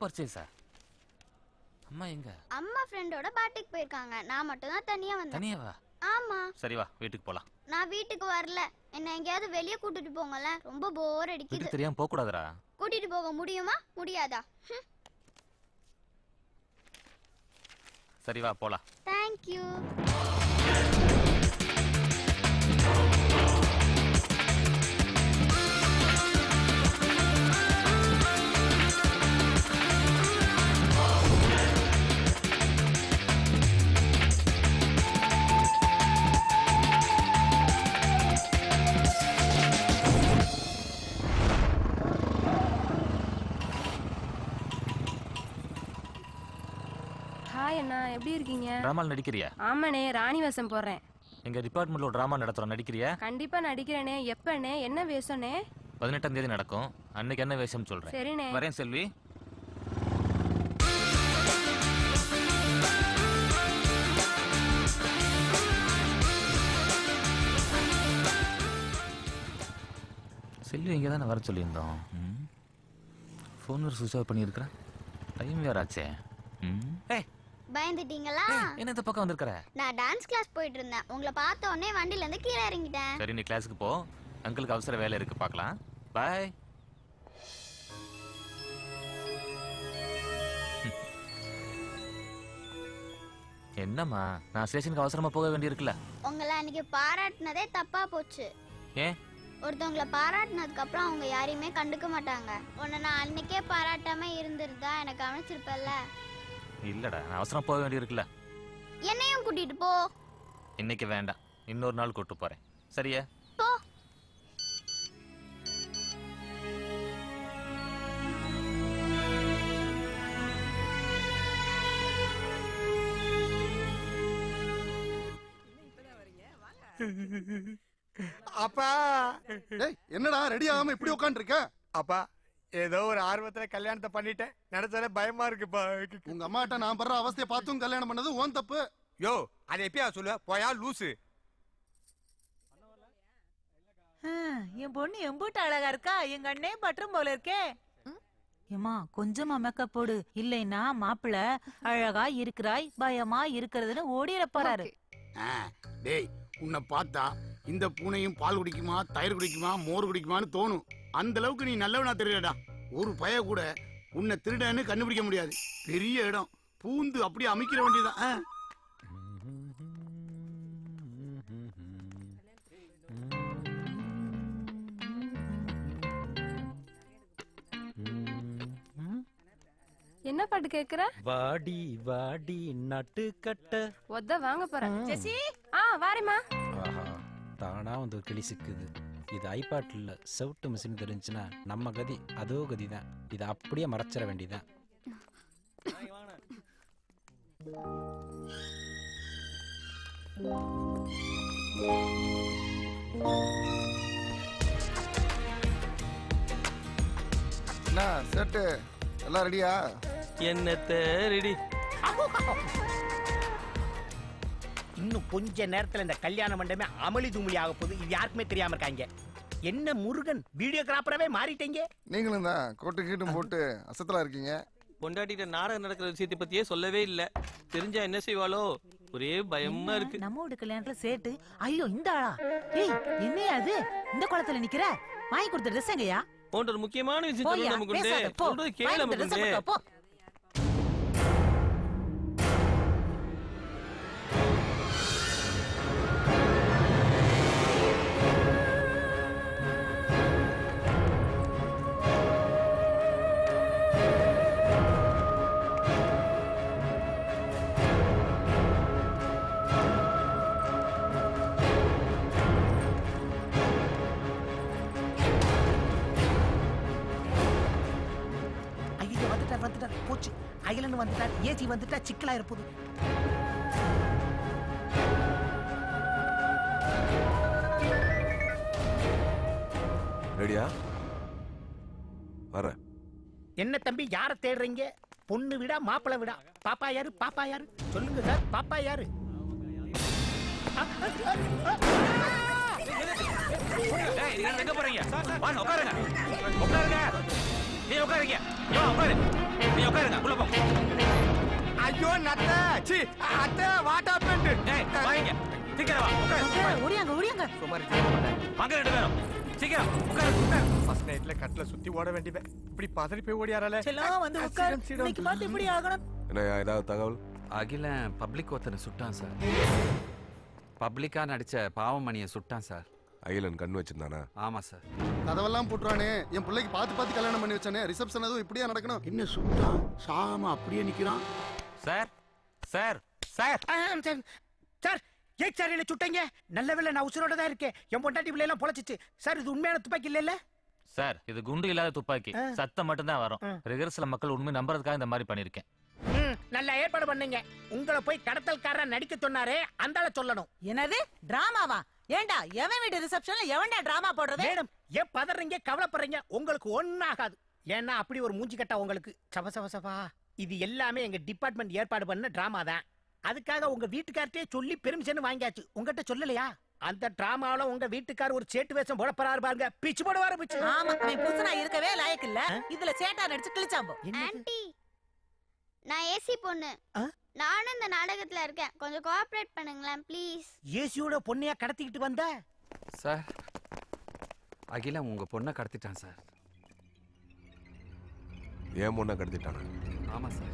பர்ச்சேஸா அம்மா எங்க அம்மா ஃப்ரெண்டோட பார்ட்டிக்கு போயிருக்காங்க நான் மட்டும் தான் தனியா வந்தேன் தனியாவா ஆமா சரி வா வீட்டுக்கு போலாம் நான் வீட்டுக்கு வரல என்ன எங்கேயாவது வெளியே கூட்டிட்டு போங்கல ரொம்ப போர் அடிக்குது வீட்டுக்கு தெரியாம போக கூடாதுடா கூட்டிட்டு போக முடியுமா முடியாதா சரி வா போலாம் தேங்க்யூ ஹாய் அண்ணா எப்படி இருக்கீங்க டிராமால நடிக்கிறியா ஆமாண்ணே ராணி வேஷம் போடுறேன் எங்க டிபார்ட்மெண்ட்ல ஒரு டிராமா நடத்துறோம் நடிக்கிறியா கண்டிப்பா நடிக்கிறேனே எப்பண்ணே என்ன வேஷம்னே பதினெட்டாம் தேதி நடக்கும் அன்னைக்கு என்ன வேஷம் சொல்றேன் சரிண்ணே வரேன் செல்வி செல்வி இங்கே தானே வர சொல்லியிருந்தோம் ஃபோன் வேறு சுவிச் ஆஃப் பண்ணியிருக்கிறேன் டைம் வேற ஆச்சே ம். ஏய் பயந்துட்டீங்களா என்ன இந்த பக்கம் வந்திருக்கிற நான் டான்ஸ் கிளாஸ் போயிட்டு இருந்தேன் உங்களை பார்த்த உடனே வண்டில இருந்து கீழே இறங்கிட்டேன் சரி நீ கிளாஸுக்கு போ அங்கிளுக்கு அவசர வேலை இருக்கு பார்க்கலாம் பாய் என்னம்மா நான் ஸ்டேஷனுக்கு அவசரமா போக வேண்டியிருக்குல்ல உங்களை அன்னைக்கு பாராட்டினதே தப்பா போச்சு ஏன் ஒருத்தவங்கள பாராட்டினதுக்கு அப்புறம் அவங்க யாரையுமே கண்டுக்க மாட்டாங்க உன்னை நான் அன்னைக்கே பாராட்டாம இருந்திருந்தா எனக்கு கவனிச்சிருப்பல்ல இல்லடா நான் அவசரமா போக வேண்டியிருக்குல்ல என்னையும் கூட்டிட்டு போ இன்னைக்கு வேண்டாம் இன்னொரு நாள் கூட்டு போறேன் சரியா போ அப்பா டேய் என்னடா ரெடி ஆகாம இப்படி உட்காந்துருக்க அப்பா ஏதோ ஒரு ஆர்வத்துல கல்யாணத்தை பண்ணிட்டேன் நினைச்சாலே பயமா இருக்குப்பா உங்க அம்மாட்ட நான் படுற அவஸ்தையை பார்த்தும் கல்யாணம் பண்ணது ஓன் தப்பு யோ அதை எப்பயா சொல்லுவ போயா லூசு ஆ, என் பொண்ணு எம்பூட்டு அழகா இருக்கா எங்க அண்ணே பற்றும் போல இருக்கே ஏமா கொஞ்சமா மேக்கப் போடு இல்லைன்னா மாப்பிள அழகா இருக்கிறாய் பயமா இருக்கிறதுன்னு ஓடிட போறாரு ஆ, டேய் உன்னை பார்த்தா இந்த பூனையும் பால் குடிக்குமா தயிர் குடிக்குமா மோர் குடிக்குமான்னு தோணும் அந்த அளவுக்கு நீ நல்லவனா தெரியலடா ஒரு பய கூட உன்னை திருடன்னு கண்டுபிடிக்க முடியாது பெரிய இடம் பூந்து அப்படியே அமைக்கிற வேண்டியதான் ஆ. என்ன பாட்டு கேக்குற வாடி வாடி நட்டு கட்ட ஒத்த வாங்க போறேன் ஜெசி ஆ வாரேம்மா ஆஹா தானா வந்து கிளி சிக்குது இது ஐபாட் இல்ல செவுட்டு மிஷின் தெரிஞ்சுன்னா நம்ம கதி அதோ கதி தான் இதை அப்படியே மறைச்சிட வேண்டியதான் என்ன சேட்டு எல்லாம் ரெடியா என்னத்த ரெடி இன்னும் கொஞ்ச நேரத்துல இந்த கல்யாண மண்டபமே அமளி துமளி ஆக போகுது இது யாருக்குமே தெரியாம இருக்காங்க என்ன முருகன் வீடியோகிராஃபராவே மாறிட்டீங்க நீங்களும் தான் கோட்டு கீட்டும் போட்டு அசத்தலா இருக்கீங்க பொண்டாட்டிட்ட நாடகம் நடக்கிற விஷயத்தை பத்தியே சொல்லவே இல்ல தெரிஞ்சா என்ன செய்வாளோ ஒரே பயமா இருக்கு நம்ம வீட்டு கல்யாணத்துல சேட்டு ஐயோ இந்த ஆளா ஏய் என்னையா அது இந்த குளத்துல நிக்கிற வாங்கி கொடுத்த ட்ரெஸ் எங்கயா போன்ற ஒரு முக்கியமான விஷயம் போயா சொல்லணும் முகுந்தே பேசாத போ சொல்றது வாங்கி கேளு கொடுத்த ட்ரெஸ் முகுந்தே போ ஐயோ வந்துட்டார் வந்துட்டார் போச்சு அயலன் வந்துட்டார் ஏசி வந்துட்டா சிக்கலா இருப்பது ரெடியா வர என்ன தம்பி யார தேடுறீங்க பொண்ணு விடா மாப்பிள்ளை விடா பாப்பா யாரு பாப்பா யாரு சொல்லுங்க சார் பாப்பா யாரு ஏய், நீங்க எங்க போறீங்க வாங்க உட்காருங்க உட்காருங்க நீ உட்காருங்க யோ உட்காரு நீ உட்காருங்க உள்ள போங்க ஐயோ நத்த சி அத்தை வாட்டா பெண்டு ஏய் வாங்க சீக்கிரம் வா உட்காரு ஓடியாங்க ஓடியாங்க சுமார் வாங்க ரெண்டு பேரும் சீக்கிரம் உட்காரு உட்காரு ஃபர்ஸ்ட் நைட்ல கட்ல சுத்தி ஓட வேண்டியவன் இப்படி பதறி போய் ஓடியாரால செல்லம் வந்து உட்கார் இன்னைக்கு பார்த்து இப்படி ஆகணும் என்னய்யா ஏதாவது தகவல் அகிலன் பப்ளிக் ஒருத்தனை சுட்டான் சார் பப்ளிக்கா நடிச்ச பாவமணியை சுட்டான் சார் அகிலன் கண் வச்சிருந்தானா ஆமா சார் கதவெல்லாம் போட்டுறானே என் பிள்ளைக்கு பார்த்து பார்த்து கல்யாணம் பண்ணி வச்சானே ரிசப்ஷன் எதுவும் இப்படியா நடக்கணும் என்ன சுட்டான் சாகாம அப்படியே நிக்கிறான் சார் சார் சார் ஆ, சார் சார் ஏன் சார் என்ன சுட்டீங்க நல்ல வேளை நான் உசுரோட தான் இருக்கேன் என் பொண்டாட்டி பிள்ளை எல்லாம் பொழைச்சிச்சு சார் இது உண்மையான துப்பாக்கி இல்ல சார் இது குண்டு இல்லாத துப்பாக்கி சத்தம் மட்டும்தான் வரும் ரிகர்சல மக்கள் உண்மை நம்புறதுக்காக இந்த மாதிரி பண்ணிருக்கேன் ம் நல்ல ஏற்பாடு பண்ணீங்க உங்களை போய் கடத்தல்காரன் நடிக்க சொன்னாரே அந்த ஆளை சொல்லணும் என்னது டிராமாவா ஏண்டா எவன் வீட்டு ரிசப்ஷன்ல எவன்டா டிராமா போடுறது மேடம் ஏன் பதறீங்க கவலைப்படுறீங்க உங்களுக்கு ஒன்னாகாது ஏன்னா அப்படி ஒரு மூஞ்சி கட்டா உங்களுக்கு சப சப சபா இது எல்லாமே எங்க டிபார்ட்மெண்ட் ஏற்பாடு பண்ண டிராமா தான் அதுக்காக உங்க வீட்டுக்கார்ட்டே சொல்லி பெருமிஷன் வாங்கியாச்சு உங்ககிட்ட சொல்லலையா அந்த டிராமாவில உங்க வீட்டுக்கார் ஒரு சேட்டு வேஷம் போட போறாரு பாருங்க பிச்சு போடுவாரு பிச்சு ஆமா அவன் புதுசனா இருக்கவே லாயக்கு இல்ல இதுல சேட்டா நடிச்சு கிழிச்சாம்போ ஆன்ட்டி நான் ஏசி பொண்ணு நானும் இந்த நாடகத்துல இருக்கேன் கொஞ்சம் கோஆபரேட் பண்ணுங்களேன் ப்ளீஸ் ஏசியோட பொண்ணையா கடத்திக்கிட்டு வந்த சார் அகிலன் உங்க பொண்ணை கடத்திட்டான் சார் ஏன் பொண்ணை கடத்திட்டானா ஆமா சார்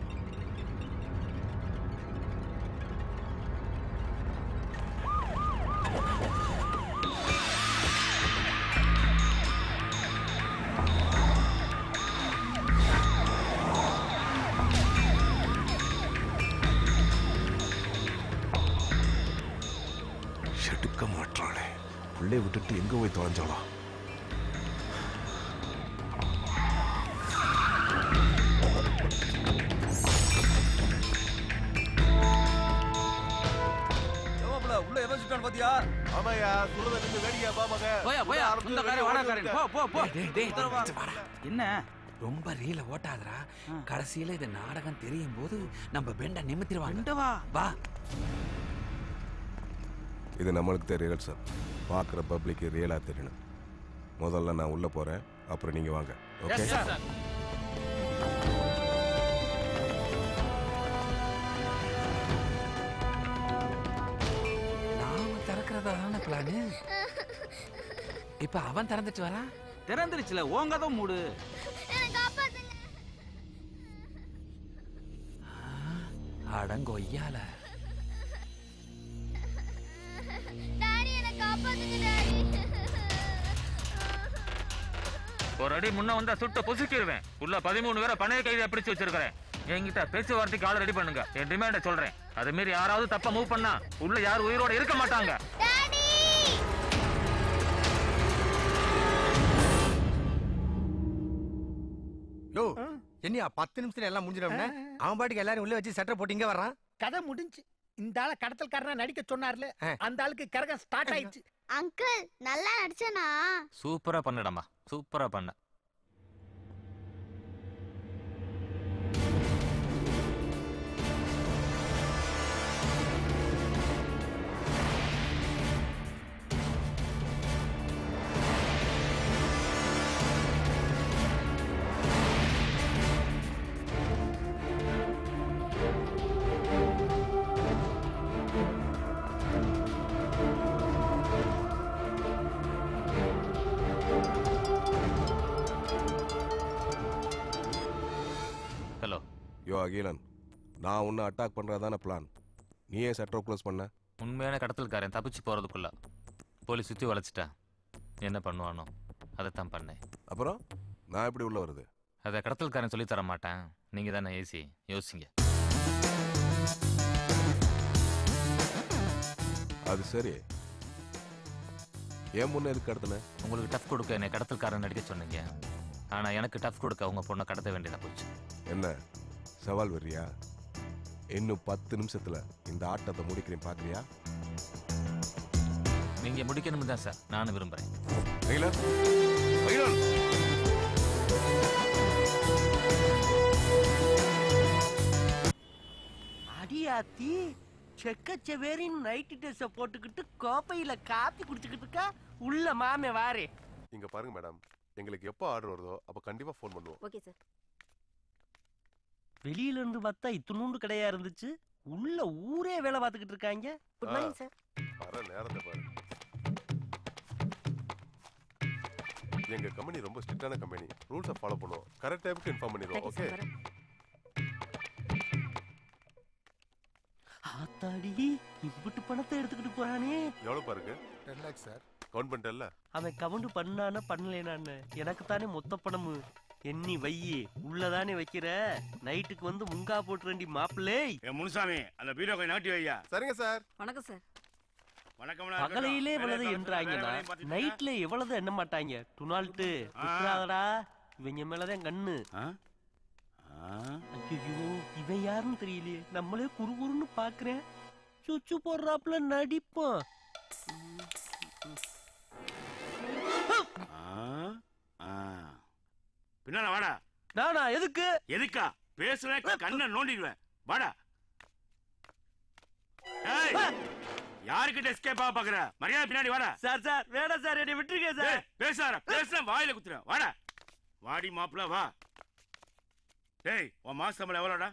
எடுக்க மாட்டாளே பிள்ளைய விட்டுட்டு எங்க போய் தொலைஞ்சாலாம் உள்ள எவன் சுட்டான் பாத்தியா ஆமாயா சொல்லுத நின்று வேடிக்கையா பா மக போயா போயா இந்த காரை வாடா காரன் போ போ போ டேய் டேய் உத்தரவா? என்ன ரொம்ப ரீல ஓட்டாதடா கடைசியில இது நாடகம் தெரியும் போது நம்ம பெண்ட நிமித்திடுவாங்க வா இது நம்மளுக்கு தெரியல சார் பார்க்குற பப்ளிக்கு ரியலாக தெரியணும் முதல்ல நான் உள்ளே போகிறேன் அப்புறம் நீங்கள் வாங்க ஓகே நாம திறக்கிறதான பிளானு இப்ப அவன் திறந்துட்டு வரா திறந்துருச்சுல ஓங்கதான் மூடு அடங்கொய்யால டாடி என்ன காப்பாத்துங்க டாடி ஒரு அடி முன்ன வந்தா சுட்ட பொசுக்கிடுவேன் உள்ள பதிமூணு பேரை பணைய கைதியா பிடிச்சு வச்சிருக்கிறேன் என்கிட்ட பேச்சுவார்த்தைக்கு ஆள் ரெடி பண்ணுங்க என் டிமாண்ட சொல்றேன் அது மீறி யாராவது தப்பா மூவ் பண்ணா உள்ள யாரும் உயிரோட இருக்க மாட்டாங்க யோ என்னையா பத்து நிமிஷத்துல எல்லாம் முடிஞ்சிடும் அவன் பாட்டுக்கு எல்லாரும் உள்ள வச்சு சட்டை போட்டு இங்க வர்றான் கதை முடிஞ்சு இந்த ஆள கடத்தல்காரனா நடிக்க சொன்னார்ல அந்த ஆளுக்கு கரகம் ஸ்டார்ட் ஆயிடுச்சு அங்கிள் நல்லா நடிச்சனா சூப்பரா பண்ணடமா சூப்பரா பண்ண ஹலோ யோ அகிலன் நான் உன்னை அட்டாக் பண்ணுறதான பிளான் நீ ஏன் சட்டரை க்ளோஸ் பண்ண உண்மையான கடத்தல்காரன் தப்பிச்சு போறதுக்குள்ள போலீஸ் சுத்தி வளைச்சிட்டா என்ன பண்ணுவானோ அதைத்தான் பண்ணேன் அப்புறம் நான் எப்படி உள்ள வருது அதை கடத்தல்காரன் சொல்லி தர மாட்டேன் நீங்க தானே ஏசி யோசிங்க அது சரி ஏன் முன்ன எதுக்கு கடத்தின உங்களுக்கு டஃப் கொடுக்க என்னை கடத்தல்காரன் நடிக்க சொன்னீங்க ஆனா எனக்கு டஃப் கொடுக்க உங்க பொண்ணை கடத்த வேண்டியதா போச்சு என்ன சவால் வர்றியா இன்னும் பத்து நிமிஷத்துல இந்த ஆட்டத்தை முடிக்கிறேன் பாக்குறியா நீங்க முடிக்கணும் தான் சார் நானும் விரும்புறேன் அகிலன் அகிலன் அடியாத்தி செக்கச்செவேரின் நைட்டு ட்ரெஸ்ஸை போட்டுக்கிட்டு கோப்பையில காப்பி குடிச்சுக்கிட்டு இருக்கா உள்ள மாமே வாரே இங்க பாருங்க மேடம் எங்களுக்கு எப்போ ஆர்டர் வருதோ அப்போ கண்டிப்பா ஃபோன் பண்ணுவோம் ஓகே சார் வெளியில இருந்து பார்த்தா இத்துணூண்டு கடையா இருந்துச்சு உள்ள ஊரே வேலை பார்த்துக்கிட்டு இருக்காங்க குட் மார்னிங் சார் வர நேரத்தை பாரு எங்க கம்பெனி ரொம்ப ஸ்ட்ரிக்டான கம்பெனி ரூல்ஸை ஃபாலோ பண்ணுவோம் கரெக்ட் டைமுக்கு இன்ஃபார்ம் பண்ணிடுவோம் ஓகே ஆத்தாடி இவ்வட்டு பணத்தை எடுத்துக்கிட்டு போறானே எவ்வளவு பாருங்க டென் லேக்ஸ் சார் கவுண்ட் பண்ணிட்டல அவன் கவுண்ட் பண்ணானா பண்ணலேனான்னு எனக்கு தானே மொத்த பணமு எண்ணி வையி உள்ளதானே வைக்கிற நைட்டுக்கு வந்து முங்கா போட்டுறண்டி மாப்பிள்ளை என் முனுசாமி அந்த பீரோ கொஞ்சம் நாட்டி வையா சரிங்க சார் வணக்கம் சார் வணக்கம் பகலையிலே எவ்வளவு என்றாங்கன்னா நைட்ல எவ்வளவு எண்ண மாட்டாங்க டுனால்ட்டு விட்டுறாதடா இவங்க மேலதான் கண்ணு ஐயோ இவன் யாருன்னு தெரியலையே நம்மளே குறுகுறுன்னு பாக்குறேன் சுச்சு போடுறாப்புல நடிப்போம் பின்னால வாடா நானா எதுக்கு எதுக்கா பேசுற கண்ணை நோண்டிடுவேன் வாடா ஏய் யாருக்கிட்ட எஸ்கேப் ஆக பாக்குற மரியாதை பின்னாடி வாடா சார் சார் வேணாம் சார் என்னை விட்டுருங்க சார் ஏய், பேசாத பேசுற வாயில குத்துற வாடா வாடி மாப்பிள வா டேய் உன் மாச சம்பளம் எவ்வளோடா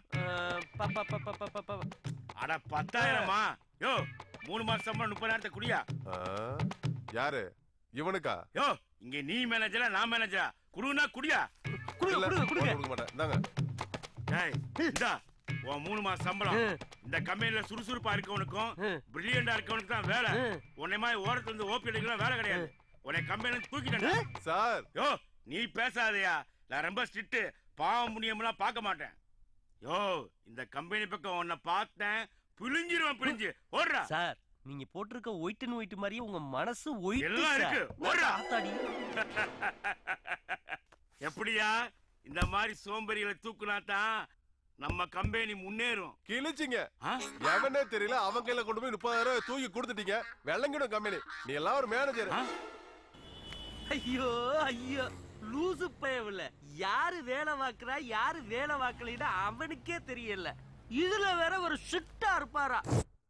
அட பத்தாயிரமா யோ மூணு மாசம் சம்பளம் முப்பதாயிரத்தை குடியா யாரு இவனுக்கா யோ இங்க நீ மேனேஜரா நான் மேனேஜரா குடுனா குடியா இல்ல, கொடுக்க மாட்டேன் இந்தாங்க டேய் இந்தா உன் மூணு மாசம் சம்பளம் இந்த கம்பெனில சுறுசுறுப்பா இருக்கவனுக்கும் பிரில்லியண்டா இருக்கவனுக்கு தான் வேலை உன்னை மாதிரி ஓரத்துல இருந்து ஓபி எடுக்கலாம் வேலை கிடையாது உன்னை கம்பெனில தூக்கிட்டேன் சார் யோ நீ பேசாதயா நான் ரொம்ப ஸ்ட்ரிக்ட் பாவம் புண்ணியம்லாம் பார்க்க மாட்டேன் யோ இந்த கம்பெனி பக்கம் உன்னை பார்த்தேன் பிழிஞ்சிருவேன் பிழிஞ்சு ஓடுறா சார் நீங்க போட்டிருக்க ஒயிட் அண்ட் ஒயிட் மாதிரியே உங்க மனசு ஒயிட் எல்லாம் இருக்கு ஓடுறா எப்படியா இந்த மாதிரி சோம்பேறிகளை தூக்குனா தான் நம்ம கம்பெனி முன்னேறும் கிழிச்சிங்க எவனே தெரியல அவன் கையில கொண்டு போய் முப்பதாயிரம் ரூபாய் தூக்கி கொடுத்துட்டீங்க வெள்ளங்கிடும் கம்பெனி நீ எல்லாம் ஒரு மேனேஜர் ஐயோ ஐயோ லூசு பயவில்ல யாரு வேலை பார்க்கறா யாரு வேலை பார்க்கலைன்னா அவனுக்கே தெரியல இதுல வேற ஒரு ஷிட்டா இருப்பாரா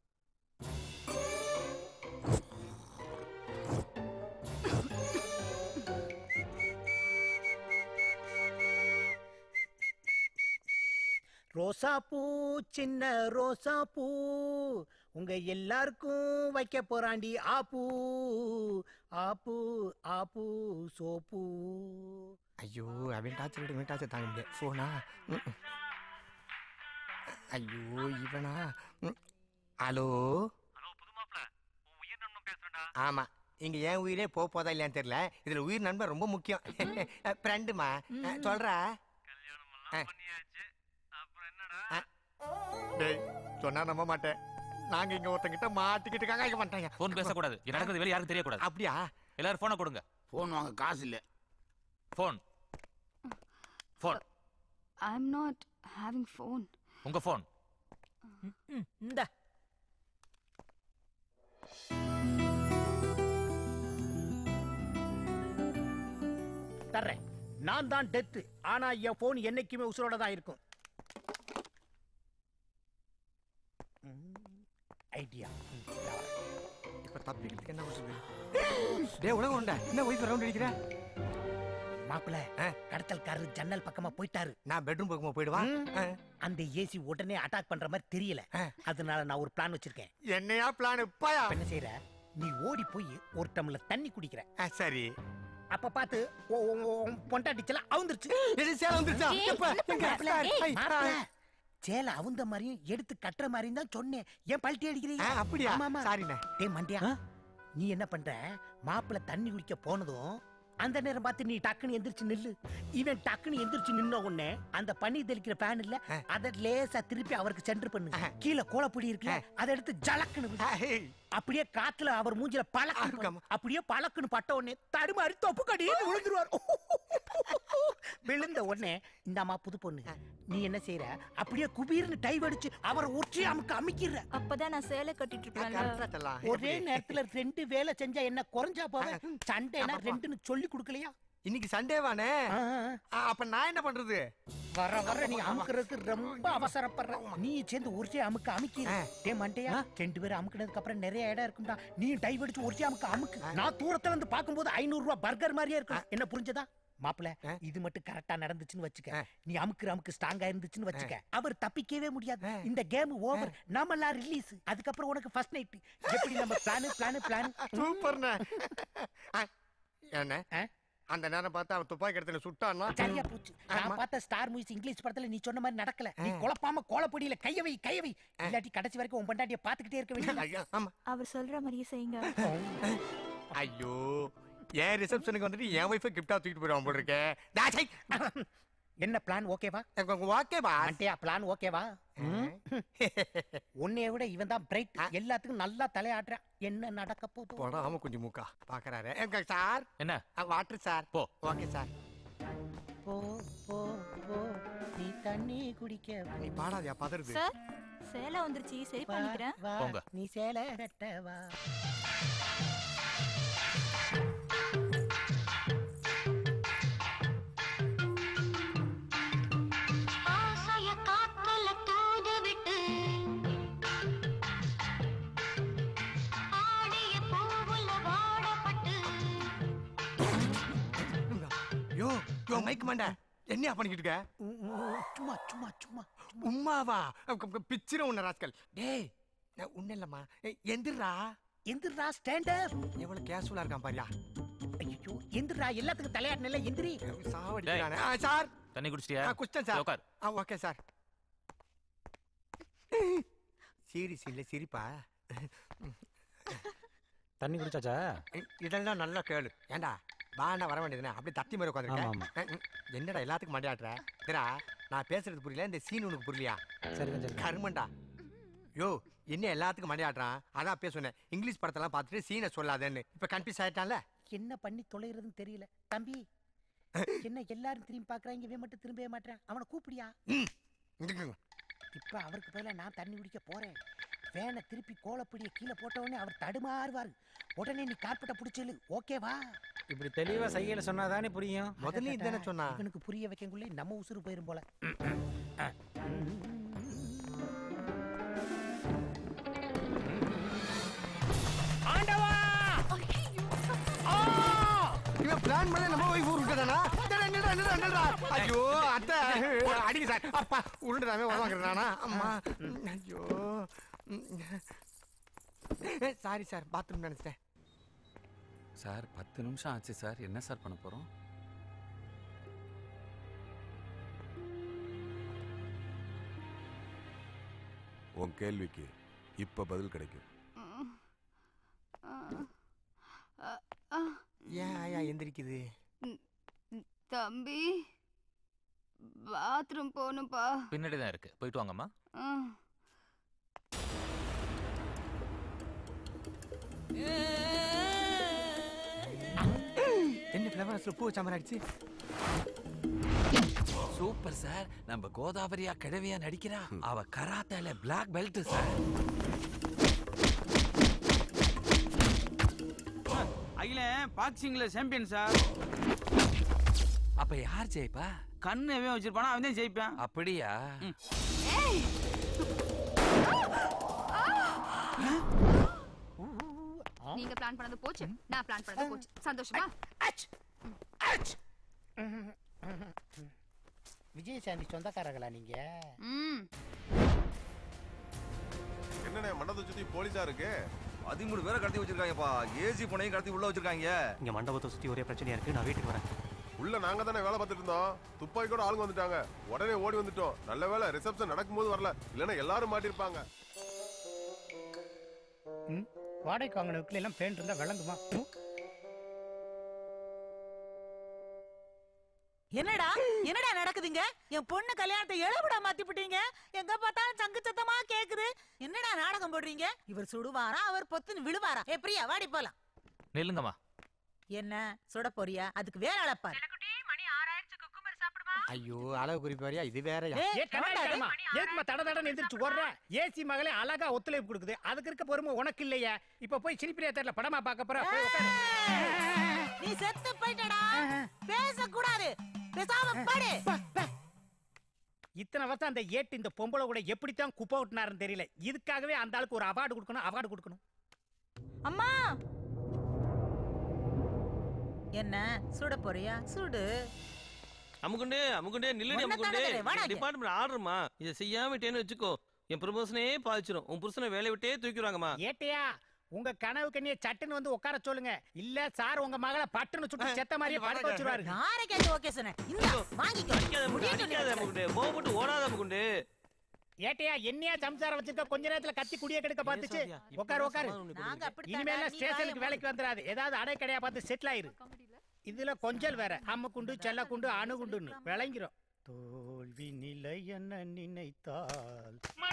ரோசா பூ சின்ன ரோசா பூ உங்க எல்லாருக்கும் வைக்க போறாண்டி ஆப்பூ ஆப்பூ ஆப்பூ சோப்பு ஐயோ அவன் டாச்சர் விட இவன் டாச்சர் தாங்க முடியாது போனா ஐயோ இவனா ம். ஹலோ ஆமா இங்க என் உயிரே போக போதா இல்லையான்னு தெரியல இதுல உயிர் நண்பன் ரொம்ப முக்கியம் ஃப்ரெண்டுமா சொல்றா ஆ. ஆ. டேய் சொன்னா நம்ப மாட்டேன் நாங்க இங்க ஒருத்தங்கிட்ட மாட்டிக்கிட்டு இருக்காங்க மாட்டாங்க போன் பேசக்கூடாது இது நடக்கிறது வெளிய யாருக்கும் தெரியக்கூடாது அப்படியா எல்லாரும் போனை கொடுங்க போன் வாங்க காசு இல்ல phone phone I'm not having phone. உங்க போன் இந்த தர்றேன் நான் தான் டெத்து ஆனா என் போன் என்னைக்குமே உசுரோட தான் இருக்கும் ஐடியா இப்ப தப்பிக்கிறதுக்கு என்ன பண்ணுறது டே உலகம் உண்டா என்ன ஒய்ஃப் ரவுண்ட் அடிக்கிற மாப்பிள கடத்தல்காரர் ஜன்னல் பக்கமா போயிட்டாரு நான் பெட்ரூம் பக்கமா போயிடுவா அந்த ஏசி உடனே அட்டாக் பண்ற மாதிரி தெரியல அதனால நான் ஒரு பிளான் வச்சிருக்கேன் என்னையா பிளான் இப்பாயா என்ன செய்யற நீ ஓடி போய் ஒரு டம்ளர் தண்ணி குடிக்கிற சரி அப்ப பாத்து ஓ- ஓ- ஓ- பொண்டாட்டிச்சலாம் அவுந்துருச்சு இது சேலை வந்துருச்சா ஏய், எப்ப? என்ன எங்க? மாப்பிள? ஏய், மாப்பிள, சேலை அவுந்த மாதிரியும் எடுத்து கட்டுற மாதிரியும் தான் சொன்னேன் ஏன் பல்ட்டி அடிக்கிறீங்க அப்படியா சாரிண்ணே டேய் மண்டியா நீ என்ன பண்ற மாப்பிள தண்ணி குடிக்க போனதும் அந்த நேரம் பார்த்து நீ டக்குன்னு எந்திரிச்சு நில்லு இவன் டக்குன்னு எந்திரிச்சு நின்ன உடனே அந்த பனி தெளிக்கிற ஃபேன் இல்ல அத லேசா திருப்பி அவருக்கு சென்டர் பண்ணு கீழே கோலப்பொடி இருக்குல்ல அதை எடுத்து ஜலக்குன்னு விடு. அப்படியே காத்துல அவர் மூஞ்சில பழக்கம் அப்படியே பழக்குன்னு பட்ட உடனே தடுமாறி தொப்பு கடின்னு விழுந்துருவார் விழுந்த உடனே இந்தாம்மா புது பொண்ணு நீ என்ன செய்யற அப்படியே குபீர்னு டைவ் அடிச்சு அவரை ஒற்றி அமுக்கு அமைக்கிற அப்பதான் நான் சேலை கட்டிட்டு இருப்பேன்ல. ஒரே நேரத்துல ரெண்டு வேலை செஞ்சா என்ன குறைஞ்சா போவ சண்டைனா ரெண்டுன்னு சொல்லி கொடுக்கலையா இன்னைக்கு சண்டேவானே அப்ப நான் என்ன பண்றது வர வர நீ அமுக்குறதுக்கு ரொம்ப அவசரப்படுற நீ சேர்ந்து ஒருத்தே அமுக்கு அமுக்கிற டே மண்டையா ரெண்டு பேரும் அமுக்குனதுக்கு அப்புறம் நிறைய இடம் இருக்கும்டா நீ டைவ் அடிச்சு ஒருத்தே அமுக்கு அமுக்கு நான் தூரத்துல இருந்து பாக்கும்போது ஐநூறு ரூபாய் பர்கர் மாதிரியே இருக்கும் என்ன புரிஞ்சதா மாப்பிள இது மட்டும் கரெக்டா நடந்துச்சுன்னு வச்சுக்க நீ அமுக்கு அமுக்கு ஸ்ட்ராங்கா இருந்துச்சுன்னு வச்சுக்க அவர் தப்பிக்கவே முடியாது இந்த கேம் ஓவர் நாம எல்லாம் ரிலீஸ் அதுக்கப்புறம் உனக்கு ஃபர்ஸ்ட் நைட் எப்படி நம்ம பிளான் பிளான் பிளான் சூப்பர்ண்ணே என்ன அந்த நேரம் பார்த்து அவன் துப்பாக்கி எடுத்து சுட்டான்னா சரியா போச்சு நான் பார்த்த ஸ்டார் மூவிஸ் இங்கிலீஷ் படத்துல நீ சொன்ன மாதிரி நடக்கல நீ குழப்பாம கோலப்படியில கைய வை கைய வை இல்லாட்டி கடைசி வரைக்கும் உன் பொண்டாட்டிய பாத்துக்கிட்டே இருக்க வேண்டியது ஆமா அவர் சொல்ற மாதிரியே செய்யுங்க ஐயோ என் ரிசப்ஷனுக்கு வந்துட்டு என் ஒய்ஃபை கிஃப்டா தூக்கிட்டு போயிடுவான் போல இருக்கேன் என்ன பிளான் ஓகேவா ஓகேவா அண்டையா பிளான் ஓகேவா உன்னைய விட இவன் தான் பிரைட் எல்லாத்துக்கும் நல்லா தலையாட்டுறான் என்ன நடக்க போகுது போடா ஆமா கொஞ்சம் மூக்கா பாக்குறாரு எங்க சார் என்ன வாட்டர் சார் போ ஓகே சார் போ போ போ நீ தண்ணி குடிக்க நீ பாடாதியா பதறுது சார் சேலை வந்துருச்சு சரி வா, பண்ணிக்கிறேன் வா, போங்க. நீ சேலை கட்ட வா ஆசைய காத்துல தூது விட்டு ஆடிய பூவுல வாடப்பட்டு யோ யோ மைக் மாண்டா என்னையா பண்ணிக்கிட்டு இருக்க சும்மா சும்மா சும்மா உம்மாவா பிச்சிர உன்ன ராஸ்கல் டேய் நான் உன்ன இல்லம்மா ஏய், எந்திரா எந்திரா ஸ்டாண்டர் எவ்வளவு கேஷுவலா இருக்கான் பாரியா ஐயோ எந்திரா எல்லாத்துக்கும் தலையாட்டினல எந்திரி சாவடிக்கிறானே ஆ, சார் தண்ணி குடிச்சிட்டியா ஆ, குடிச்சிட்டேன் சார் உட்கார் ஆ ஓகே சார் சீரியஸ் இல்ல சிரிப்பா தண்ணி குடிச்சாச்சா இதெல்லாம் நல்லா கேளு ஏண்டா வாண்டா வர வேண்டியதுனே அப்படி தட்டி மாதிரி ஆமா, உட்காந்துருக்கேன் என்னடா எல்லாத்துக்கும் மண்டியாட்டுற இதரா நான் பேசுறது புரியல இந்த சீன் உனக்கு புரியலையா சரிங்க, சரிங்க. கருமண்டா யோ என்ன எல்லாத்துக்கும் மண்டியாட்டுறான் அதான் பேசுனேன் இங்கிலீஷ் படத்தெல்லாம் பார்த்துட்டு சீனை சொல்லாதேன்னு இப்ப கன்ஃபியூஸ் ஆயிட்டான்ல என்ன பண்ணி தொலைறதுன்னு தெரியல தம்பி என்ன எல்லாரும் திரும்பி பாக்குறாங்க இவன் மட்டும் திரும்பவே மாட்டேன் அவனை கூப்பிடியா இப்ப அவருக்கு பதிலா நான் தண்ணி குடிக்க போறேன் வேனை திருப்பி கோலப்பிடிய கீழே போட்ட உடனே அவர் தடுமாறுவார் உடனே நீ கார்பெட்டை பிடிச்சலு ஓகேவா இப்படி தெளிவா செய்யல சொன்னாதானே புரியும் முதல்ல இதுதானே சொன்னா இவனுக்கு புரிய வைக்கக்குள்ளே நம்ம உசுறு போயிரும் போல ஆண்டவா இவன் பிளான் பண்ண நம்ம ஒய்ஃப் விட்டுட்டானா நில்றா, நில்றா, நில்றா. ஐயோ அத்தை அடிங்க சார் அப்பா உருண்டுறாமே உதவாங்கிறானா அம்மா ஐயோ சாரி சார் பாத்ரூம் நினைச்சிட்டேன் சார் பத்து நிமிஷம் ஆச்சு சார் என்ன சார் பண்ண போறோம் உன் கேள்விக்கு இப்ப பதில் கிடைக்கும் ஏன் ஆயா எந்திரிக்குது தம்பி பாத்ரூம் போகணும்ப்பா பின்னாடி தான் இருக்கு போயிட்டு வாங்கம்மா ம். என்ன ஃப்ளவர்ஸ்ல பூ வச்ச மாதிரி ஆயிடுச்சு சூப்பர் சார் நம்ம கோதாவரியா கிழவியா நடிக்கிறா அவ கராத்தேல பிளாக் பெல்ட் சார் அகிலன் பாக்ஸிங்ல சாம்பியன் சார் அப்ப யார் ஜெயிப்பா கண்ணு எவன் வச்சிருப்பானோ அவன் தான் ஜெயிப்பான் அப்படியா ஏய் நீங்க பிளான் பண்ணது போச்சு நான் பிளான் பண்ணது போச்சு சந்தோஷமா விஜயசாந்தி சொந்தக்காரங்களா நீங்க ம் என்னண்ணே மண்டபத்தை சுத்தி போலீஸா இருக்கு பதிமூணு பேரை கடத்தி வச்சிருக்காங்கப்பா ஏசி பொண்ணையும் கடத்தி உள்ள வச்சிருக்காங்க இங்க மண்டபத்தை சுத்தி ஒரே பிரச்சனையா இருக்கு நான் வீட்டுக்கு வரேன் உள்ள நாங்க தானே வேலை பார்த்துட்டு இருந்தோம் துப்பாக்கி கூட ஆளுங்க வந்துட்டாங்க உடனே ஓடி வந்துட்டோம் நல்ல வேலை ரிசப்ஷன் நடக்கும்போது வரல இல்லைன்னா எல்லாரும் மாட்டிருப்பாங்க வாடகைக்கு வாங்கின வீட்டுல எல்லாம் பேண்ட் இருந்தா விளங்குமா என்னடா என்னடா நடக்குதுங்க என் பொண்ணு கல்யாணத்தை எழுபடா மாத்தி விட்டீங்க எங்க பார்த்தாலும் சங்கு சத்தமா கேக்குது என்னடா நாடகம் போடுறீங்க இவர் சுடுவாரா அவர் பொத்துன்னு விழுவாரா ஏ பிரியா வாடி போலாம் நில்லுங்கம்மா என்ன சுட போறியா அதுக்கு வேற அளப்பாரு ஐயோ அளவு குறிப்பு வரையா இது வேற ஏ கண்ணாடிமா ஏக்குமா தட தடன்னு எந்திரிச்சு ஓடுற ஏசி மகளே அழகா ஒத்துழைப்பு கொடுக்குது அதுக்கு இருக்க பொறுமை உனக்கு இல்லையா இப்ப போய் சிரிப்பிரியா தெரியல படமா பார்க்க போற போய் உட்காரு. நீ செத்து போயிட்டடா பேசக்கூடாது பேசாம படு இத்தனை வருஷம் அந்த ஏட்டு இந்த பொம்பளை கூட எப்படித்தான் குப்பை விட்டுனாருன்னு தெரியல இதுக்காகவே அந்த ஆளுக்கு ஒரு அவார்டு கொடுக்கணும் அவார்டு கொடுக்கணும் அம்மா என்ன சுட போறியா சுடு அமுகுண்டே அமுகுண்டே நில்லடி உன்னை அமுகுண்டே தானே வாடா இங்க. டிபார்ட்மெண்ட் ஆர்டர்மா இதை செய்யாம விட்டேன்னு வச்சுக்கோ என் ப்ரமோஷனே பாதிச்சிரும் உன் புருஷனை வேலையை விட்டே தூக்கிடுவாங்கம்மா ஏட்டையா உங்க கனவு கண்ணிய சட்டுன்னு வந்து உட்கார சொல்லுங்க இல்ல சார் உங்க மகளை பட்டுன்னு சுட்டு செத்த மாதிரியே படுக்க வச்சிருவாரு யாரை கேட்டு ஓகே சொன்னேன் இந்த வாங்கிக்கோ அடிக்காத அமுகுண்டே, அடிக்காத அமுகுண்டே கோவப்பட்டு ஓடாத அமுகுண்டே ஏட்டையா என்னையா சம்சாரம் வச்சிருக்க கொஞ்ச நேரத்துல கத்தி குடிய கெடுக்க பார்த்துச்சு உட்காரு உட்காரு நாங்க அப்படித்தான் இனிமேல நீ ஸ்டேஷனுக்கு வாயை வேலைக்கு வந்துடாது ஏதாவது அடை கடையா பார்த்து செட்டில் ஆயிரு இதுல கொஞ்சல் வேற அம்ம குண்டு செல்ல குண்டு அணுகுண்டுன்னு விளங்கிரும் தோல்வி நிலை என்ன நினைத்தால்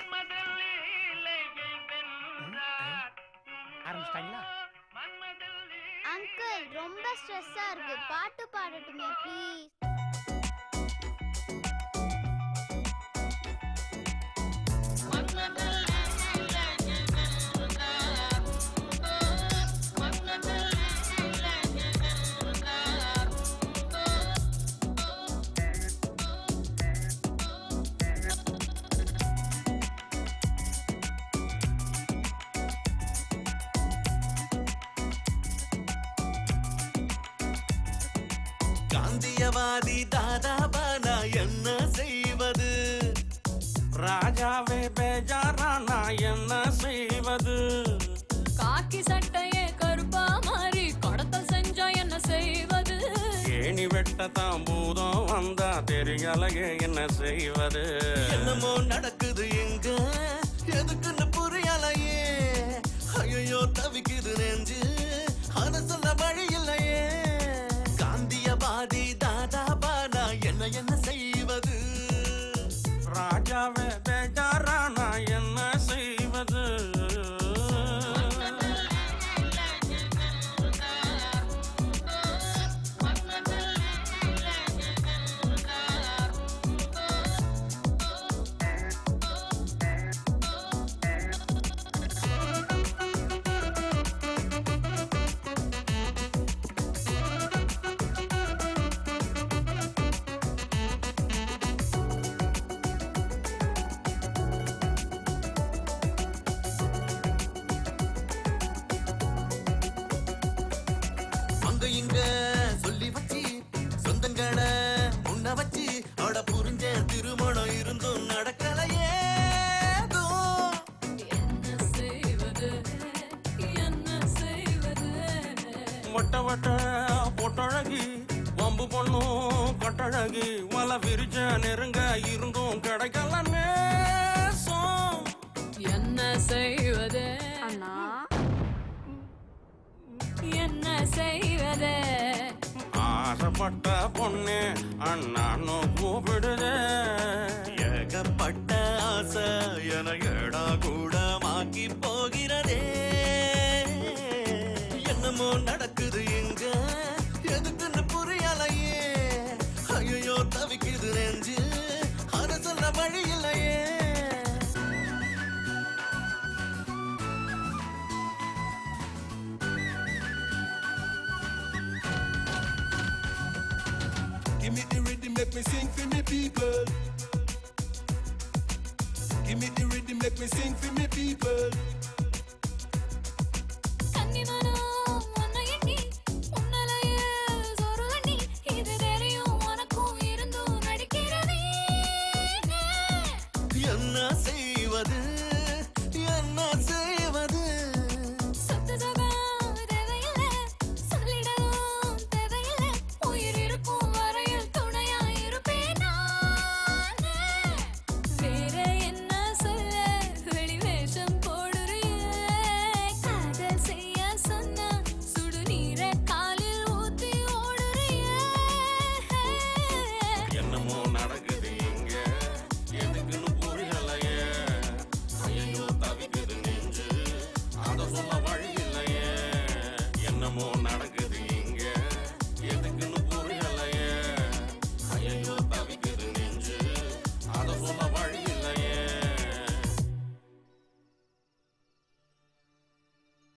ஆரம்பிச்சிட்டாங்களா அங்கிள் ரொம்ப ஸ்ட்ரெஸ்ஸா இருக்கு பாட்டு பாடட்டுமே ப்ளீஸ் காந்தியவாதி தாதாபானா என்ன செய்வது ராஜாவே பேஜாரா நான் என்ன செய்வது காக்கி சட்டையே கருப்பா மாறி கடத்தல் செஞ்சா என்ன செய்வது ஏணி வெட்ட தாம்பூதம் வந்தா தெரியலையே என்ன செய்வது என்னமோ நடக்குது எங்க எதுக்குன்னு புரியலையே ஐயோ தவிக்குது நெஞ்சு அத சொல்ல வழி இல்லையே காந்தியவாதி தாதாபானா என்ன என்ன செய்வது ராஜாவே பேஜாரா நான் என்ன செய்வது அங்க இங்க சொல்லி வச்சு சொந்தங்களை முன்ன வச்சு அவட புரிஞ்ச திருமணம் இருந்தும் நடக்கலையே என்ன செய்வது என்ன செய்வது வட்ட வட்ட பொட்டழகி வம்பு பொண்ணும் கட்டழகி வல விரிச்ச நெருங்க இருந்தும் கிடைக்கல நேசம் என்ன செய்வது அண்ணா என்ன செய்வது ஆசைப்பட்ட பொண்ணு அண்ணான்னு கூப்பிடுதே ஏகப்பட்ட ஆசை என ஏடா கூட மாக்கி போகிறதே என்னமோ நடக்குது எங்க எதுக்குன்னு புரியலையே ஐயோ தவிக்குது நெஞ்சு அத சொல்ல வழி இல்லையே Give me the rhythm, make me sing for me people. Give me the rhythm, make me sing for me people.